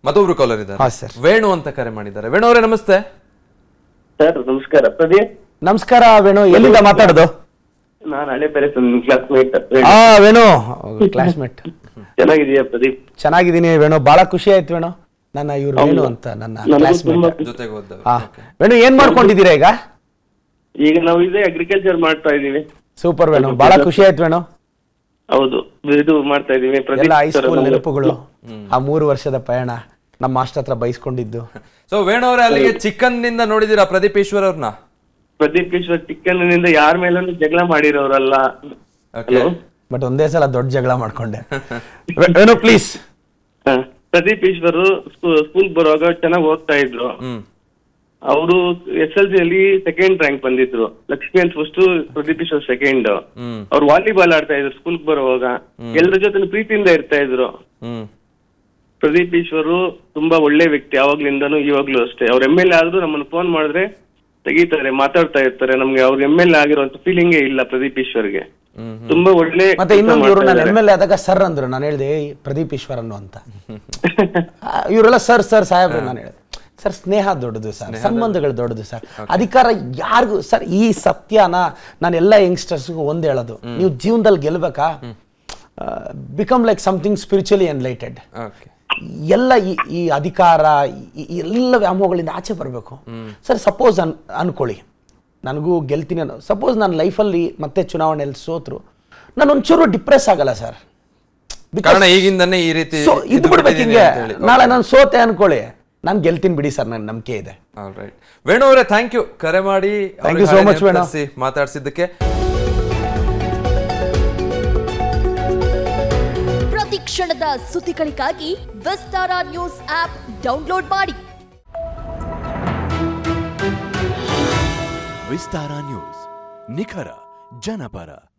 ಮತ್ತೊಬ್ರು ಕಾಲರ್ ಇದ್ದಾರೆ ಹಾ, sir. ವೇಣು ಅಂತ ಕರೆ ಮಾಡಿದ್ದಾರೆ ವೇಣು ಅವರೇ ನಮಸ್ತೆ ಸರ್ ನಮಸ್ಕಾರ ಪ್ರದೀಪ್ ನಮಸ್ಕಾರ ವೇಣು ಎಲ್ಲಿಂದ ಮಾತಾಡೋದು ನಾನು ಹಳೆ ಬೇರೆ ಕ್ಲಾಸ್ಮೇಟ್ ಆ ವೇಣು ಕ್ಲಾಸ್ಮೇಟ್ ಚೆನ್ನಾಗಿದೆಯಾ ಪ್ರದೀಪ್ ಚೆನ್ನಾಗಿದ್ದೀನಿ ವೇಣು ಬಹಳ ಖುಷಿ ಆಯ್ತು ವೇಣು ನನ್ನ ಇವ್ರು ವೇಣು ಅಂತ ನನ್ನ ನನಗೂ ಕ್ಲಾಸ್ಮೇಟ್ ತುಂಬಾ ಜೊತೆಗೆ ಓದ್ದವ್ರು ಹಾ ವೇಣು ಏನ್ ಮಾಡ್ಕೊಂಡಿದ್ದೀರಾ ಈಗ ಈಗ ನಾವು ಇದೇ ಅಗ್ರಿಕಲ್ಚರ್ ಮಾಡ್ತಾ ಇದೀವಿ ಸೂಪರ್ ವೇಣು ಬಹಳ ಖುಷಿ ಆಯ್ತು ವೇಣು ಹೌದು ಇದು ಮಾಡ್ತಾ ಇದೀವಿ ಎಲ್ಲ ಪ್ರದೀಪ್ ಸರ್ ಹೈಸ್ಕೂಲ್ ನಮ್ಗೆ- ನೆನಪುಗಳು ಆ ಮೂರು ವರ್ಷದ ಪಯಣ ನಮ್ಮ ಮಾಸ್ಟರ್ ಹತ್ರ ಬೈಸ್ಕೊಂಡಿದ್ದು ಸೊ ವೇಣು ಅವರೇ ಅಲ್ಲಿಗೆ ಚಿಕನ್ ನಿಂದ ನೋಡಿದೀರಾ ಪ್ರದೀಪ್ ಈಶ್ವರ್ ಅವ್ರನ್ನ ಪ್ರದೀಪ್ ಈಶ್ವರ್ ಚಿಕ್ಕನ್ನಿಂದ ಯಾರ ಮೇಲೂ ಜಗಳ ಮಾಡಿರೋರಲ್ಲ ಓಕೆ ಬಟ್ ಒಂದೇ ಸಲ ದೊಡ್ಡ ಜಗಳ ಮಾಡ್ಕೊಂಡೆ ವೇ- ವೇಣು ಪ್ಲೀಸ್ ಹ. ಪ್ರದೀಪ್ ಈಶ್ವರ್ ಸ್ಕೂಲ್ ಬರುವಾಗ ಚೆನ್ನಾಗಿ ಓದ್ತಾ ಇದ್ರು ಹ್ಮ್ ಅವರು ಎಸ್ ಎಲ್ ಸಿ ಅಲ್ಲಿ ಸೆಕೆಂಡ್ ರ್ಯಾಂಕ್ ಬಂದಿದ್ರು ಲಕ್ಷ್ಮಿ ಅಂತ ಫಸ್ಟ್ ಪ್ರದೀಪ್ ಈಶ್ವರ್ ಸೆಕೆಂಡ್ ಹ್ಮ್ ಅವ್ರು ವಾಲಿಬಾಲ್ ಆಡ್ತಾ ಇದ್ರು ಸ್ಕೂಲ್ ಬರುವಾಗ ಎಲ್ಲರ ಜೊತೆ ಪ್ರೀತಿಯಿಂದ ಇರ್ತಾ ಇದ್ರು ಹ್ಮ್ ಪ್ರದೀಪ್ ಈಶ್ವರು ತುಂಬಾ ಒಳ್ಳೆ ವ್ಯಕ್ತಿ ಯಾವಾಗ್ಲಿಂದನೂ ಇವಾಗ್ಲೂ ಅಷ್ಟೇ ಅವ್ರ ಎಮ್ ಎಲ್ ಎ ಆದ್ರೂ ನಮ್ಮನ್ನ ಫೋನ್ ಮಾಡಿದ್ರೆ ತೆಗಿತಾರೆ ಮಾತಾಡ್ತಾ ಇರ್ತಾರೆ ನಮ್ಗೆ ಅವ್ರ ಎಮ್ ಎಲ್ ಎ ಆಗಿರುವಂತ ಫೀಲಿಂಗೇ ಇಲ್ಲ ಪ್ರದೀಪ್ ಈಶ್ವರ್ಗೆ ಹ್ಮ್ ತುಂಬಾ ಒಳ್ಳೆ ಮತ್ತೆ ಕೆಲ್ಸ ಇನ್ನೊಂದು ಇವರು ಮಾಡ್ತಾ ನಾನು ಇದ್ದಾರೆ. ಎಮ್ ಎಲ್ ಎ ಆದಾಗ ಸರ್ ಅಂದ್ರು ನಾನು ಹೇಳಿದೆ "ಏಯ್, ಪ್ರದೀಪ್ ಈಶ್ವರನ್ನು ಅಂತ ಆ, ಇವರೆಲ್ಲ ಸರ್ ಸರ್ ಸಾಹೇಬ್ರು ನಾನು ಹೇಳಿದೆ ಸರ್ ಸ್ನೇಹ ದೊಡ್ಡದು ಸರ್ ಸಂಬಂಧಗಳು ದೊಡ್ಡದು ಸರ್ ಅಧಿಕಾರ ಯಾರಿಗೂ ಸರ್ ಈ ಸತ್ಯನ ನಾನು ಎಲ್ಲ ಯಂಗ್ಸ್ಟರ್ಸ್ಗೂ ಒಂದು ಹೇಳೋದು ನೀವು ಜೀವನದಲ್ಲಿ ಗೆಲ್ಬೇಕಾ become like something spiritually enlightened okay ಎಲ್ಲ ಈ ಈ ಅಧಿಕಾರ ಈ- ಈ ಎಲ್ಲ ವ್ಯಾಮೋಹಗಳಿಂದ ಆಚೆ ಬರಬೇಕು ಸರ್ ಸಪೋಸ್ ಅನ್ ಅನ್ಕೊಳ್ಳಿ ನನಗೂ ಗೆಲ್ತೀನಿ ಅನ್ನೋ ಸಪೋಸ್ ನನ್ನ ಲೈಫಲ್ಲಿ ಮತ್ತೆ ಚುನಾವಣೆಯಲ್ಲಿ ಸೋತ್ರು ನಾನು ಒಂಚೂರು ಡಿಪ್ರೆಸ್ ಆಗಲ್ಲ ಸರ್ ಕಾರಣ ಈಗಿಂದನೇ ಈ ರೀತಿ ಸೊ ಇದು ಇದ್ದು ಬಿಡ್ಬೇಕು ಬಿಟ್ಟಿದ್ದೀನಿ ಹಿಂಗೆ ಅಂತ ಹೇಳಿ. ನಾಳೆ ನಾನು ಸೋತೆ ಅನ್ಕೊಳ್ಳಿ ನಾನು ಗೆಲ್ತೀನಿ ಬಿಡಿ ಸರ್ ನನ್ನ ನಂಬಿಕೆ ಇದೆ ರೈಟ್ ವೇಣು ಅವರೇ ಥ್ಯಾಂಕ್ ಯು ಕರೆ ಮಾಡಿ Thank you so much, Venu. ಮಾತಾಡ್ಸಿದ್ದಕ್ಕೆ ಪ್ರತಿ ಕ್ಷಣದ ಸುದ್ದಿಗಳಿಗಾಗಿ ವಿಸ್ತಾರ ನ್ಯೂಸ್ ಆಪ್ ಡೌನ್ಲೋಡ್ ಮಾಡಿ ವಿಸ್ತಾರ ನ್ಯೂಸ್ ನಿಖರ ಜನಪರ